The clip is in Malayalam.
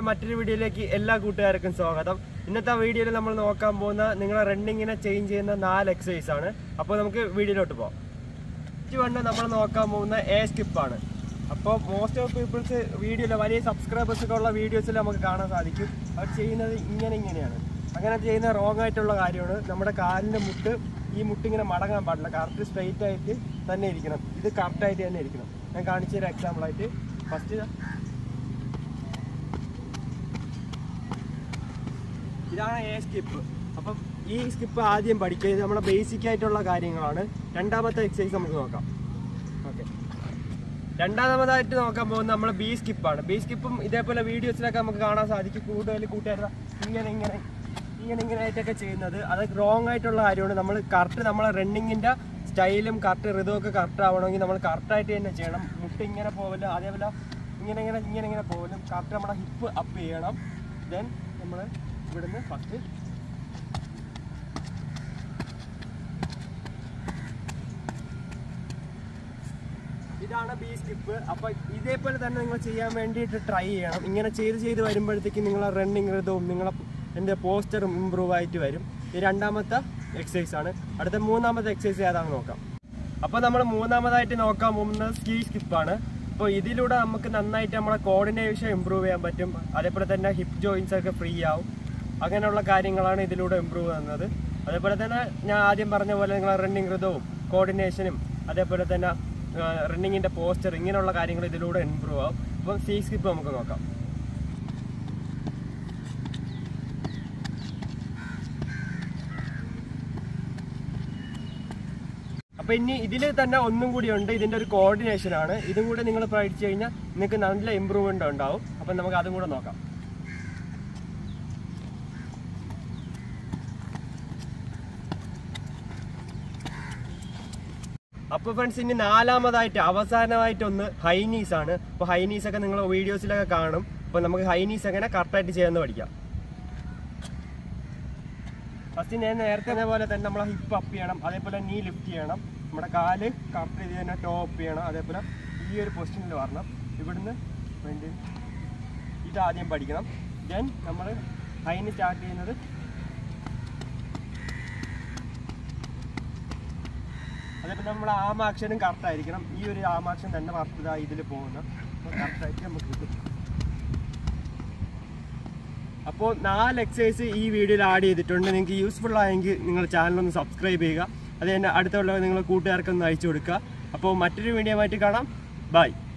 മറ്റൊരു വീഡിയോയിലേക്ക് എല്ലാ കൂട്ടുകാർക്കും സ്വാഗതം ഇന്നത്തെ വീഡിയോയിൽ നമ്മൾ നോക്കാൻ പോകുന്ന നിങ്ങളെ റണ്ണിങ്ങിനെ ചേഞ്ച് ചെയ്യുന്ന നാല് എക്സസൈസ് ആണ് അപ്പോൾ നമുക്ക് വീഡിയോയിലോട്ട് പോകാം ഫസ്റ്റ് വണ് നമ്മൾ നോക്കാൻ പോകുന്ന എ സ്കിപ്പാണ് അപ്പോൾ മോസ്റ്റ് ഓഫ് പീപ്പിൾസ് വീഡിയോയിൽ വലിയ സബ്സ്ക്രൈബേഴ്സ് ഒക്കെ ഉള്ള വീഡിയോസിൽ നമുക്ക് കാണാൻ സാധിക്കും അവർ ചെയ്യുന്നത് ഇങ്ങനെ ഇങ്ങനെയാണ് അങ്ങനെ ചെയ്യുന്ന റോങ് ആയിട്ടുള്ള കാര്യമാണ് നമ്മുടെ കാലിൻ്റെ മുട്ട് ഈ മുട്ട് ഇങ്ങനെ മടങ്ങാൻ പാടില്ല കറക്റ്റ് സ്ട്രെയിറ്റ് ആയിട്ട് തന്നെ ഇരിക്കണം ഇത് കറക്റ്റ് ആയിട്ട് തന്നെ ഇരിക്കണം ഞാൻ കാണിച്ച ഒരു എക്സാമ്പിൾ ആയിട്ട് ഫസ്റ്റ് ഇതാണ് എ സ്കിപ്പ് അപ്പം ഈ സ്കിപ്പ് ആദ്യം പഠിക്കുക ഇത് നമ്മുടെ ബേസിക് ആയിട്ടുള്ള കാര്യങ്ങളാണ് രണ്ടാമത്തെ എക്സസൈസ് നമുക്ക് നോക്കാം ഓക്കെ രണ്ടാമതായിട്ട് നോക്കാൻ പോകുന്നത് നമ്മൾ ബി സ്കിപ്പാണ് ബി സ്കിപ്പും ഇതേപോലെ വീഡിയോസിലൊക്കെ നമുക്ക് കാണാൻ സാധിക്കും കൂടുതൽ കൂട്ടുകാർ ഇങ്ങനെ ഇങ്ങനെ ഇങ്ങനെ ഇങ്ങനെ ആയിട്ടൊക്കെ ചെയ്യുന്നത് അത് റോങ് ആയിട്ടുള്ള കാര്യമാണ് നമ്മൾ കറക്റ്റ് നമ്മളെ റണ്ണിങ്ങിൻ്റെ സ്റ്റൈലും കറക്റ്റ് ഋതുവും ഒക്കെ കറക്റ്റ് ആവണമെങ്കിൽ നമ്മൾ കറക്റ്റായിട്ട് തന്നെ ചെയ്യണം മുട്ട് ഇങ്ങനെ പോവില്ല അതേപോലെ ഇങ്ങനെ ഇങ്ങനെ ഇങ്ങനെ ഇങ്ങനെ പോകലും കറക്റ്റ് നമ്മുടെ ഹിപ്പ് അപ്പ് ചെയ്യണം ദെൻ നമ്മൾ ഇവിടുന്ന് ഫസ്റ്റ് ഇതാണ് ബി സ്കിപ്പ് അപ്പൊ ഇതേപോലെ തന്നെ നിങ്ങൾ ചെയ്യാൻ വേണ്ടിയിട്ട് ട്രൈ ചെയ്യണം ഇങ്ങനെ ചെയ്ത് ചെയ്ത് വരുമ്പോഴത്തേക്കും നിങ്ങളെ റണ്ണിങ് ഋതവും നിങ്ങളെ എൻ്റെ പോസ്റ്ററും ഇമ്പ്രൂവ് ആയിട്ട് വരും ഇത് രണ്ടാമത്തെ എക്സസൈസ് ആണ് അടുത്ത മൂന്നാമത്തെ എക്സസൈസ് ഏതാണെന്ന് നോക്കാം അപ്പോൾ നമ്മൾ മൂന്നാമതായിട്ട് നോക്കാൻ പോകുന്നത് സ്കീ സ്കിപ്പാണ് അപ്പോൾ ഇതിലൂടെ നമുക്ക് നന്നായിട്ട് നമ്മളെ കോർഡിനേഷൻ ഇമ്പ്രൂവ് ചെയ്യാൻ പറ്റും അതേപോലെ തന്നെ ഹിപ്പ് ജോയിൻസ് ഒക്കെ ഫ്രീ ആവും അങ്ങനെയുള്ള കാര്യങ്ങളാണ് ഇതിലൂടെ ഇമ്പ്രൂവ് ചെയ്യുന്നത് അതേപോലെ തന്നെ ഞാൻ ആദ്യം പറഞ്ഞ പോലെ നിങ്ങളെ റണ്ണിങ് ഋതവും കോർഡിനേഷനും അതേപോലെ തന്നെ റണ്ണിങ്ങിൻ്റെ പോസ്റ്റർ ഇങ്ങനെയുള്ള കാര്യങ്ങൾ ഇതിലൂടെ ഇമ്പ്രൂവ് ആവും അപ്പം സീ സ്കിപ്പ് നമുക്ക് നോക്കാം അപ്പൊ ഇനി ഇതിൽ തന്നെ ഒന്നും കൂടി ഉണ്ട് ഇതിന്റെ ഒരു കോർഡിനേഷൻ ആണ് ഇതും കൂടെ നിങ്ങൾ പഠിച്ചു കഴിഞ്ഞാൽ നിങ്ങൾക്ക് നല്ല ഇമ്പ്രൂവ്മെന്റ് ഉണ്ടാവും അപ്പൊ നമുക്ക് അതും കൂടെ നോക്കാം അപ്പൊ ഫ്രണ്ട്സ് ഇനി നാലാമതായിട്ട് അവസാനമായിട്ട് ഒന്ന് ഹൈനീസ് ആണ് അപ്പൊ ഹൈനീസ് ഒക്കെ നിങ്ങൾ വീഡിയോസിലൊക്കെ കാണും അപ്പൊ നമുക്ക് ഹൈനീസ് എങ്ങനെ കറക്റ്റായിട്ട് ചെയ്യാന്ന് പഠിക്കാം ഫസ്റ്റ് ഞാൻ നേരത്തെ പോലെ തന്നെ നമ്മളെ ഹിപ്പ് അപ്പ് ചെയ്യണം അതേപോലെ നീ ലിഫ്റ്റ് ചെയ്യണം നമ്മുടെ കാല് കറക്റ്റ് ചെയ്ത് തന്നെ ടോ അപ്പ് ചെയ്യണം അതേപോലെ ഈ ഒരു പൊസിഷനിൽ വരണം ഇവിടുന്ന് വേണ്ടി ഇത് ആദ്യം പഠിക്കണം ദെൻ നമ്മൾ ഹൈന് സ്റ്റാർട്ട് ചെയ്യുന്നത് അതേപോലെ നമ്മുടെ ആമാക്ഷനും കറക്റ്റ് ആയിരിക്കണം ഈ ഒരു ആമാക്ഷൻ തന്നെ കറക്റ്റ് ഇതാ ഇതിൽ പോകുന്ന കറക്റ്റായിട്ട് നമുക്ക് കിട്ടും അപ്പോൾ നാല് എക്സസൈസ് ഈ വീഡിയോയിൽ ആഡ് ചെയ്തിട്ടുണ്ട് നിങ്ങൾക്ക് യൂസ്ഫുൾ ആയെങ്കിൽ നിങ്ങൾ ചാനലൊന്ന് സബ്സ്ക്രൈബ് ചെയ്യുക അത് തന്നെ അടുത്തുള്ള നിങ്ങൾ കൂട്ടുകാർക്കൊന്ന് അയച്ചു കൊടുക്കുക അപ്പോൾ മറ്റൊരു വീഡിയോ ആയിട്ട് കാണാം ബൈ